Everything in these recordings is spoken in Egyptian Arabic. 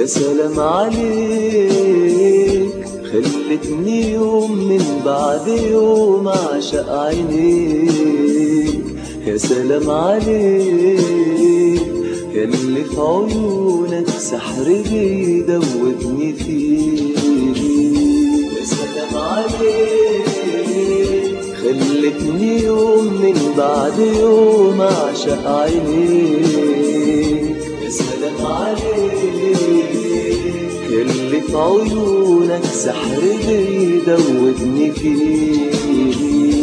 سلام عليك خلتني يوم من بعد يوم أعشق عينيك يا سلام عليك ياللي في عيونك سحر بيدوبني فيك يا سلام عليك خلتني يوم من بعد يوم أعشق عينيك يا سلام عليك ياللي في عيونك سحر بيدوبني فيك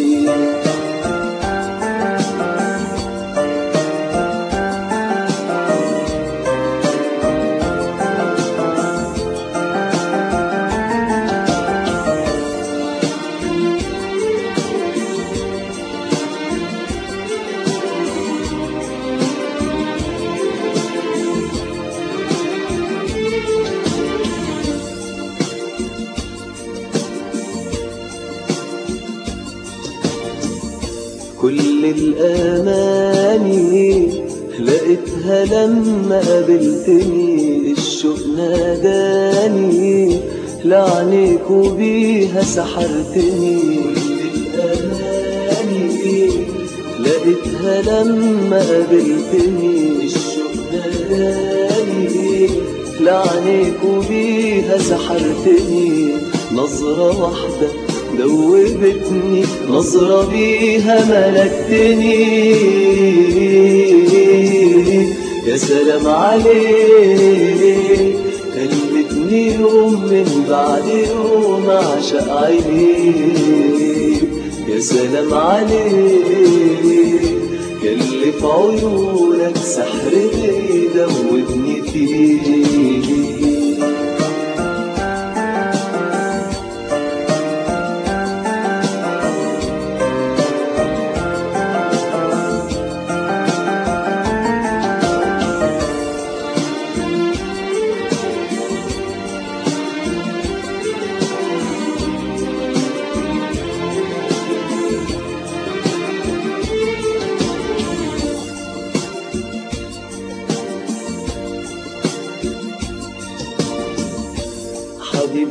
كل الأماني لقيتها لما قابلتني الشوق ناداني لعنيك وبيها سحرتني كل الأماني لقيتها لما قابلتني الشوق ناداني لعنيك وبيها سحرتني نظرة واحدة دوبتني نظرة بيها ملكتني يا سلام عليك خلتني يوم من بعد يوم أعشق عينيك يا سلام عليك ياللي في عيونك سحر بيدوبني فيك حبيب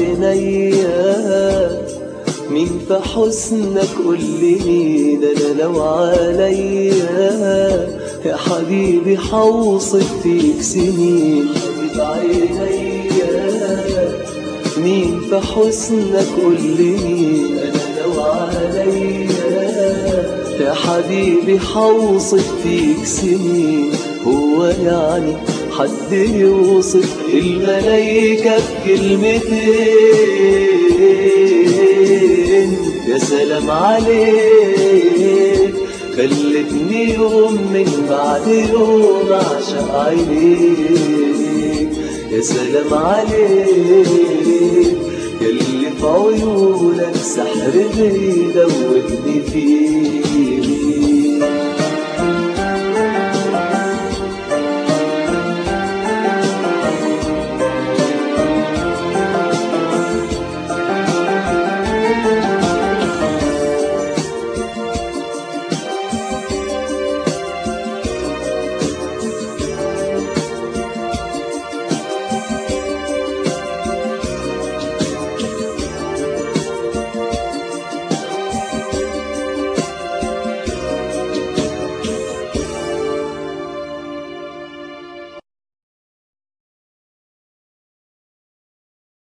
عينيا مين في حسنك قول لي مين انا لو عليا يا حبيبي حوصف فيك سنين حبيب عينيا مين في حسنك قول لي مين انا لو عليا يا حبيبي حوصف فيك سنين هو يعني حد يوصف الملايكة بكلمتين يا سلام عليك خلتني يوم من بعد يوم أعشق عينيك يا سلام عليك ياللي في عيونك سحر بيدوبني فيك